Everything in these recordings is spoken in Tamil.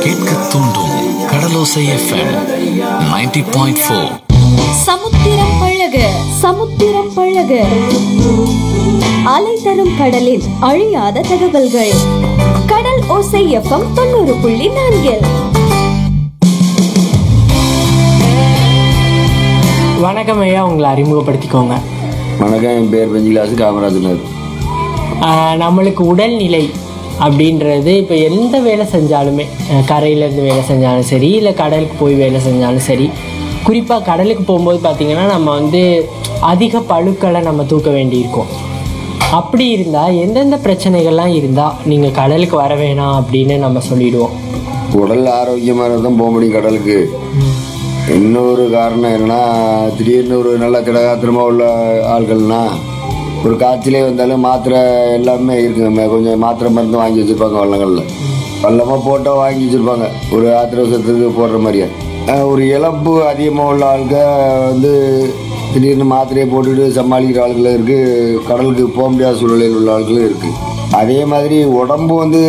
கேட்க தூண்டும் கடலோசை எஃப்எம் 90.4 பாயிண்ட் ஃபோர் சமுத்திரம் பழக சமுத்திரம் பழக அலை தரும் கடலின் அழியாத தகவல்கள் கடல் ஓசை எஃப்எம் தொண்ணூறு புள்ளி நான்கில் வணக்கம் ஐயா உங்களை அறிமுகப்படுத்திக்கோங்க வணக்கம் என் பேர் பெஞ்சிலாசு காமராஜனர் ஆஹ் நம்மளுக்கு உடல்நிலை அப்படின்றது இப்போ எந்த வேலை செஞ்சாலுமே அஹ் கரையிலேருந்து வேலை செஞ்சாலும் சரி இல்லை கடலுக்கு போய் வேலை செஞ்சாலும் சரி குறிப்பாக கடலுக்கு போகும்போது பார்த்திங்கன்னா நம்ம வந்து அதிக பழுக்களை நம்ம தூக்க வேண்டியிருக்கும் அப்படி இருந்தால் எந்தெந்த பிரச்சனைகள்லாம் இருந்தால் நீங்கள் கடலுக்கு வர வேணாம் அப்படின்னு நம்ம சொல்லிடுவோம் உடல் ஆரோக்கியமாக தான் போக முடியும் கடலுக்கு இன்னொரு காரணம் என்னன்னா திடீர்னு ஒரு நல்ல திடகாத்திரமாக உள்ள ஆட்கள்னா ஒரு காய்ச்சலே வந்தாலும் மாத்திரை எல்லாமே இருக்குங்க மே- கொஞ்சம் மாத்திரை மருந்து வாங்கி வச்சுருப்பாங்க வள்ளங்களில் வல்லமாக போட்டால் வாங்கி வச்சுருப்பாங்க ஒரு ஆத்திர அவசரத்துக்கு போடுற மாதிரியே அஹ் ஒரு இழப்பு அதிகமாக உள்ள ஆளுங்க வந்து திடீர்னு மாத்திரையை போட்டுட்டு சமாளிக்கிற ஆளுகளும் இருக்குது கடலுக்கு போக முடியாத சூழ்நிலையில் உள்ள ஆட்களும் இருக்குது அதே மாதிரி உடம்பு வந்து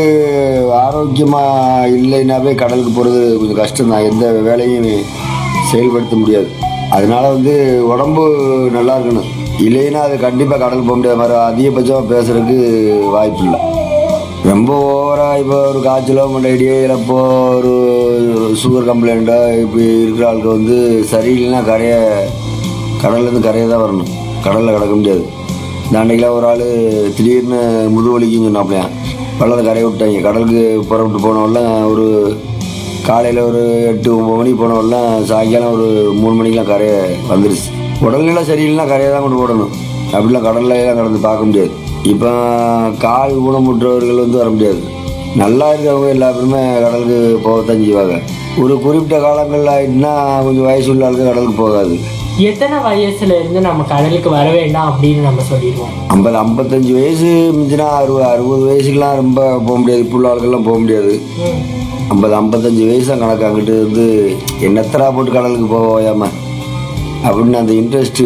ஆரோக்கியமாக இல்லைன்னாவே கடலுக்கு போகிறது கொஞ்சம் கஷ்டம் தான் எந்த வேலையும் செயல்படுத்த முடியாது அதனால வந்து உடம்பு நல்லா இருக்கணும் இல்லைன்னா அது கண்டிப்பாக கடலுக்கு போக முடியாத மாதிரி அதிகபட்சமாக பேசுறதுக்கு வாய்ப்பு இல்லை ரொம்ப ஓவராக இப்போ ஒரு காய்ச்சலோ மண்டையடியோ இழப்போ ஒரு சுகர் கம்ப்ளைண்ட்டோ இப்படி இருக்கிற ஆளுக்கு வந்து சரியில்லைன்னா கரையை கடல்லேருந்து கரையை தான் வரணும் கடலில் கிடக்க முடியாது இந்த அன்னைக்கெல்லாம் ஒரு ஆள் திடீர்னு முதுவலிக்குன்னு சொன்னாப்லையா வெள்ளத்தை கரையை விட்டாங்க கடலுக்கு புறப்பட்டு போனவெல்லாம் ஒரு காலையில் ஒரு எட்டு ஒம்பது மணிக்கு போனவெல்லாம் சாயங்காலம் ஒரு மூணு மணிக்கெலாம் கரையை வந்துருச்சு உடல்நிலை சரியில்லைன்னா கரையை தான் கொண்டு போடணும் அப்படிலாம் கடல்ல எல்லாம் கடந்து பார்க்க முடியாது இப்போ கால் ஊனமுற்றவர்கள் வந்து வர முடியாது நல்லா இருக்கிறவங்க எல்லாருமே கடலுக்கு போகத்தான் செய்வாங்க ஒரு குறிப்பிட்ட காலங்களில் ஆயிட்டுனா கொஞ்சம் வயசு உள்ள ஆளுக்கு கடலுக்கு போகாது எத்தனை வயசுல இருந்து நம்ம கடலுக்கு வர வேண்டாம் அப்படின்னு நம்ம சொல்லிடுவோம் ஐம்பது ஐம்பத்தஞ்சு வயசு மிஞ்சினா அறுபது அறுபது வயசுக்கெலாம் ரொம்ப போக முடியாது இப்போ உள்ள ஆளுக்கெல்லாம் போக முடியாது ஐம்பது ஐம்பத்தஞ்சு வயசு தான் கணக்கு அங்கிட்டு வந்து என்னத்தரா போட்டு கடலுக்கு போவாயாம அப்படின்னு அந்த இன்ட்ரெஸ்ட்டு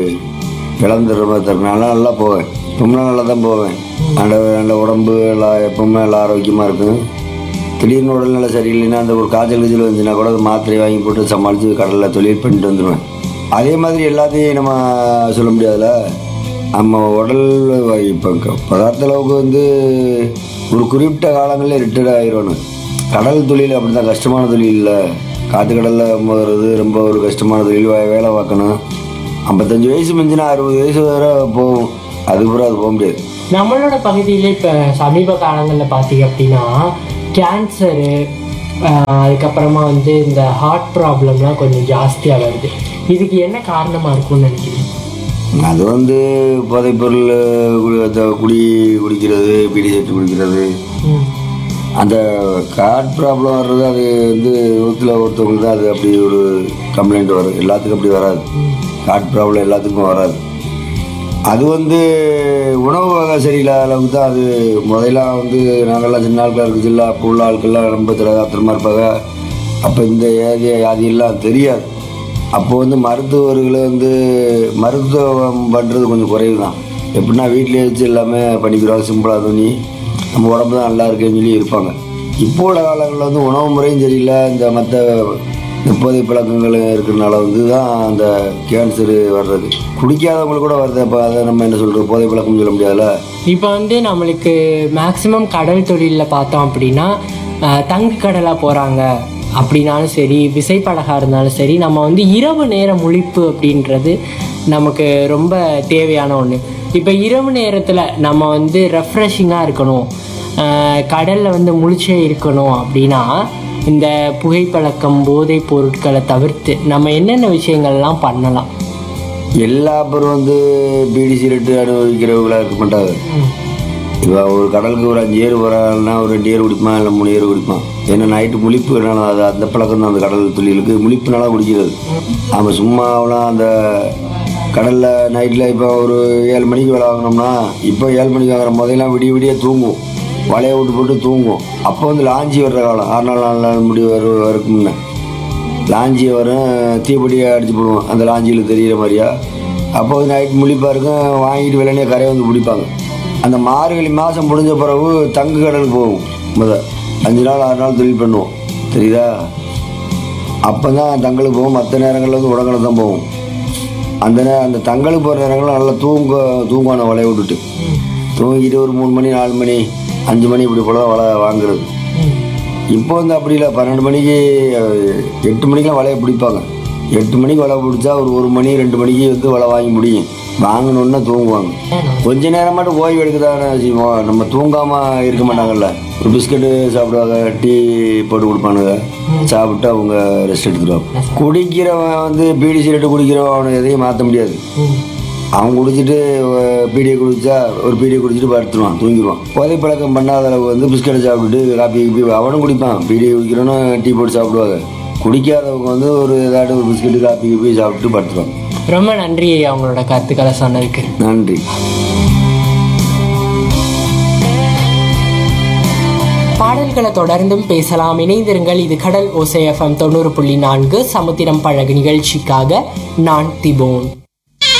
இழந்துடுற மாதிரி தரும் நல்லா நல்லா போவேன் எப்பவுமே நல்லா தான் போவேன் நல்ல நல்ல உடம்பு எல்லாம் எப்பவுமே நல்லா ஆரோக்கியமாக இருக்கும் திடீர்னு உடல்நிலை சரியில்லைன்னா அந்த ஒரு காய்ச்சல் கீச்சல் வந்துச்சுன்னா கூட அது மாத்திரை வாங்கி போட்டு சமாளித்து கடலில் தொழில் பண்ணிட்டு வந்துடுவேன் அதே மாதிரி எல்லாத்தையும் நம்ம சொல்ல முடியாதுல்ல நம்ம உடல் இப்போ பதார்த்த அளவுக்கு வந்து ஒரு குறிப்பிட்ட காலங்களில் ரிட்டையர்ட் ஆயிடணும் கடல் தொழில் அப்படி தான் கஷ்டமான தொழில் இல்லை காற்று கடலில் முதறது ரொம்ப ஒரு கஷ்டமான தொழில் வே- வேலை பார்க்கணும் ஐம்பத்தஞ்சு வயசு மிஞ்சினா அறுபது வயசு வரை போகும் அதுக்கப்புறம் அது போக முடியாது நம்மளோட பகுதியில் இப்போ சமீப காலங்களில் பார்த்தீங்க அப்படின்னா கேன்சரு அதுக்கப்புறமா வந்து இந்த ஹார்ட் ப்ராப்ளம்லாம் கொஞ்சம் ஜாஸ்தியாக வருது இதுக்கு என்ன காரணமாக இருக்கும்னு நினைக்கிறேன் அது வந்து போதைப்பொருள் குடி- அந்த குடி குடிக்கிறது பீடி சேர்த்து குடிக்கிறது ம் அந்த கார்ட் ப்ராப்ளம் வர்றது அது வந்து நூற்றில் ஒருத்தவங்களுக்கு தான் அது அப்படி ஒரு கம்ப்ளைண்ட் வரும் எல்லாத்துக்கும் அப்படி வராது கார்ட் ப்ராப்ளம் எல்லாத்துக்கும் வராது அது வந்து உணவு வகை சரியில்லாத அளவுக்கு தான் அது முதல்ல வந்து நாங்கள்லாம் சின்ன ஆட்களாக இருக்குச்சுல்ல அப்போ உள்ள ஆட்கள்லாம் ரொம்ப திரகாத்திரமாக இருப்பாங்க அப்போ இந்த ஏதி வியாதியெல்லாம் தெரியாது அப்போ வந்து மருத்துவர்களை வந்து மருத்துவம் பண்ணுறது கொஞ்சம் குறைவு தான் எப்படின்னா வீட்டிலேயே வச்சு எல்லாமே பண்ணிக்கிறோம் சிம்பிளாக துணி நம்ம உடம்பு தான் நல்லா இருக்குன்னு சொல்லி இருப்பாங்க இப்போ உள்ள காலங்களில் வந்து உணவு முறையும் சரியில்லை இந்த மற்ற இந்த போதை பழக்கங்கள் இருக்கிறனால வந்து தான் அந்த கேன்சரு வர்றது குடிக்காதவங்களுக்கு கூட வருது அப்போ அதை நம்ம என்ன சொல்கிறது போதை பழக்கம் சொல்ல முடியாதுல்ல இப்போ வந்து நம்மளுக்கு மேக்ஸிமம் கடல் தொழிலில் பார்த்தோம் அப்படின்னா அஹ், தங்கு கடலாக போகிறாங்க அப்படின்னாலும் சரி விசைப்படகா இருந்தாலும் சரி நம்ம வந்து இரவு நேர முழிப்பு அப்படின்றது நமக்கு ரொம்ப தேவையான ஒன்று இப்போ இரவு நேரத்தில் நம்ம வந்து ரெஃப்ரெஷிங்காக இருக்கணும் கடலில் வந்து முழிச்சே இருக்கணும் அப்படின்னா இந்த புகைப்பழக்கம் போதைப் பொருட்களை தவிர்த்து நம்ம என்னென்ன விஷயங்கள்லாம் பண்ணலாம் எல்லா பேரும் வந்து பீடி சிகரெட்டு அனுபவிக்கிறவங்களா இருக்க மாட்டாங்க இப்போ ஒரு கடலுக்கு ஒரு அஞ்சு ஏர் வராங்கன்னா ஒரு ரெண்டு ஏர் குடிப்பான் இல்லை மூணு ஏர் குடிப்பான் ஏன்னா நைட்டு முழிப்புனால அது அந்த பழக்கம் தான் அந்த கடல் தொழிலுக்கு முழிப்புனால குடிக்கிறது நம்ம சும்மாவெல்லாம் அந்த கடலில் நைட்டில் இப்போ ஒரு ஏழு மணிக்கு வேலை வாங்கினோம்னா இப்போ ஏழு மணிக்கு வாங்குற முதல்லாம் விடிய விடிய தூங்கும் வலையை விட்டு போட்டு தூங்கும் அப்போ வந்து லாஞ்சி வர்ற காலம் ஆறு நாள் நாலு நாள் முடி வர வரைக்கும் முன்ன லாஞ்சி வரும் தீப்பெட்டியை அடிச்சு போடுவோம் அந்த லாஞ்சியில் தெரியிற மாதிரியா அப்போ வந்து நைட் முழிப்பாக இருக்கும் வாங்கிட்டு வெள்ளனே கரையை வந்து பிடிப்பாங்க அந்த மார்கழி மாதம் முடிஞ்ச பிறகு தங்கு கடலுக்கு போவோம் முத அஞ்சு நாள் ஆறு நாள் தொழில் பண்ணுவோம் தெரியுதா அப்போ தான் தங்களுக்கு போகும் மற்ற நேரங்களில் வந்து உடங்கலை தான் போகும் அந்த நே அந்த தங்களுக்கு போகிற நேரங்களில் நல்லா தூங்க தூங்கணும் வலைய விட்டுட்டு தூங்கிட்டு ஒரு மூணு மணி நாலு மணி அஞ்சு மணி இப்படி போல வலை வாங்குறது இப்போ வந்து அப்படி இல்லை பன்னெண்டு மணிக்கு அஹ், எட்டு மணிக்கெலாம் வலையை பிடிப்பாங்க எட்டு மணிக்கு வலை பிடிச்சா ஒரு ஒரு மணி ரெண்டு மணிக்கு வந்து வலை வாங்கி முடியும் வாங்கணுன்னா தூங்குவாங்க கொஞ்ச நேரம் மட்டும் ஓய்வு எடுக்கதானே செய்வோம் நம்ம தூங்காமல் இருக்க மாட்டாங்கல்ல ஒரு பிஸ்கட்டு சாப்பிடுவாங்க டீ போட்டு கொடுப்பானுங்க சாப்பிட்டு அவங்க ரெஸ்ட் எடுத்துருவாங்க குடிக்கிறவன் வந்து பீடி சிகரெட்டு குடிக்கிறவன் அவனை எதையும் மாற்ற முடியாது அவன் குடிச்சிட்டு அஹ், பீடியை குடிச்சா ஒரு பீடியை குடிச்சிட்டு படுத்துருவான் தூங்கிடுவான் போதை பழக்கம் பண்ணாத அளவு வந்து பிஸ்கட்டை சாப்பிட்டுட்டு காப்பி கீப்பி அவனும் குடிப்பான் பீடியை குடிக்கிறவனும் டீ போட்டு சாப்பிடுவாங்க குடிக்காதவங்க வந்து ஒரு ஏதாட்டும் ஒரு பிஸ்கட்டு காப்பி கீப்பி சாப்பிட்டு படுத்துருவாங்க ரொம்ப நன்றி அவங்களோட கருத்துக்களை சொன்னதுக்கு நன்றி பாடல்களை தொடர்ந்தும் பேசலாம் இணைந்திருங்கள் இது கடல் ஓசை எஃப்எம் தொண்ணூறு புள்ளி நான்கு சமுத்திரம் பழகு நிகழ்ச்சிக்காக நான் திபோன்